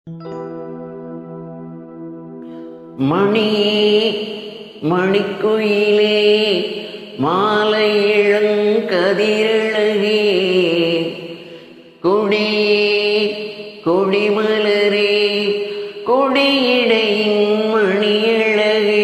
மணியே மணிக்குயிலே மாலை இளங்கதிரழகே கொடியே கொடிமலரே கொடியிடையின் மணியழகே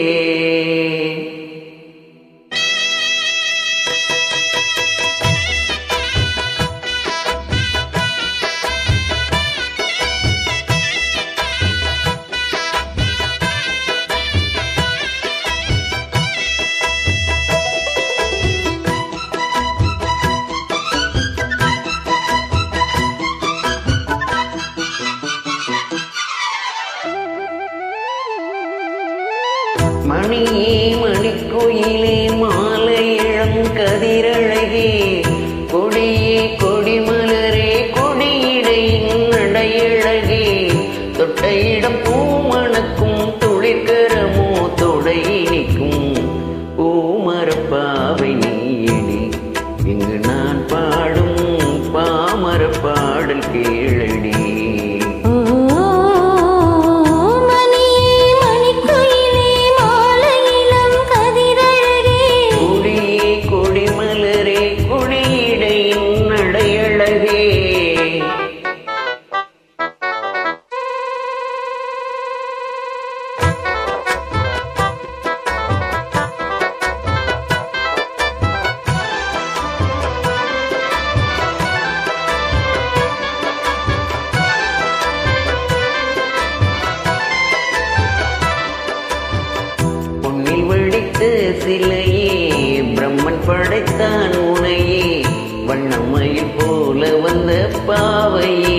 மணியே மணிக்குயிலே மாலை இளங்கதிரழகே கொடியே கொடிமலரே கொடியிடையின் நடையழகே தொட்ட இடம் பூமணக்கும் துளிர்கரமோ தொடையினிக்கும் பூமரப்பாவை நீயடி இங்கு நான் பாடும் பாமர பாடல் கேளடி ஓ மணியே மணிக்குயிலே மாலை இளம் கதிரழகே கொடியே கொடிமலரே கொடியிடையின் நடையழகே பொன்னில் வெடித்த சிலையே பிரம்மன் படைத்தான் உனையே வண்ணமயில் போல வந்த பாவையே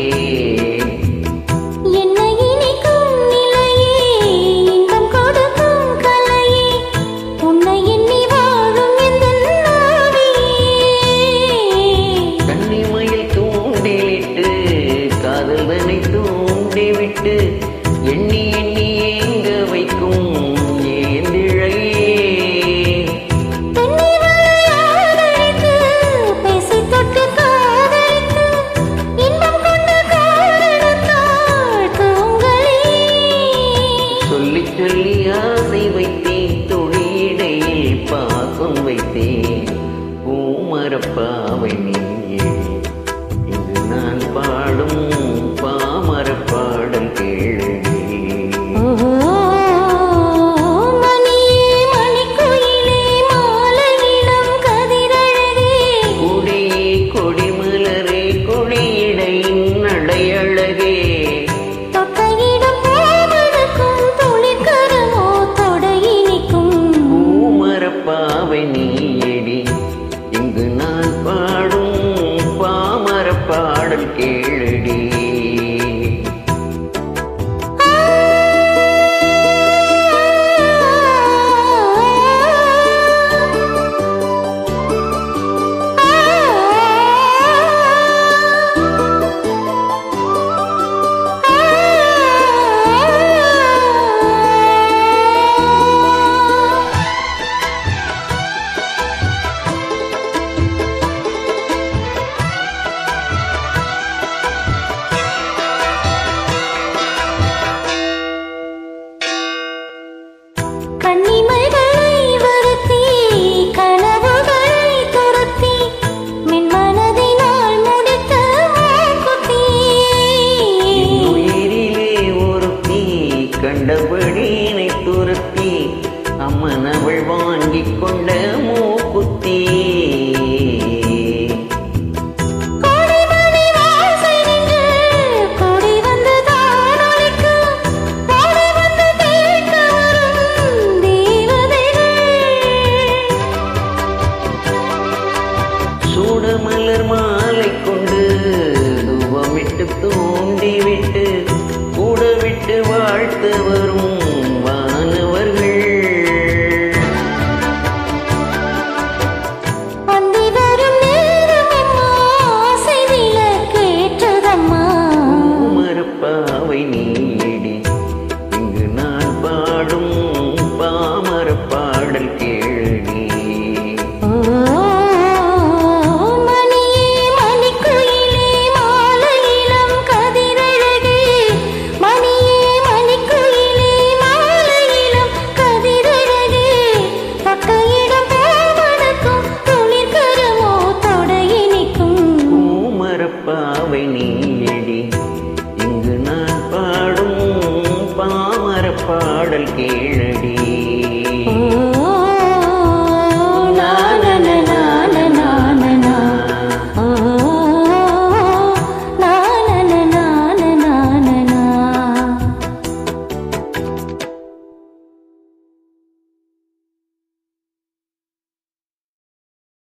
என்னை இனிக்கும் நிலையே இன்பம் கொடுக்கும் கலையே உன்னை எண்ணி வாழும் எந்தன் நாவியே கன்னிமயில் தூண்டிலிட்டு காதல்தனை தூண்டிவிட்டு எண்ணி எண்ணி ஏங்க வைக்கும் ஏந்திழையே பெண்ணை வளையாதழைத்து, பேசித் தொட்டு காதலித்து, இன்பம் கொண்ட காரணத்தால் தூங்கலே. சொல்லி சொல்லி ஆசை வைத்தேன் தொழிடையில் பாசம் வைத்தேன் பூமரப்பாவை நீயே இங்கு நான் பாடும் பாமர பாடல் கேளடி ஓ, மணியே மணிக்குயிலே மாலை இளம் கதிரழகே. கொடியே கொடிமலரே கொடியிடையின் நடையழகே தொட்ட இடம் பூமணக்கும் துளிர்கரமோ தொடையினிக்கும். பூமரப்பாவை நீயடி இங்கு நான் பாடும் பாமர பாடல் கேளடி பாடல் கேளடி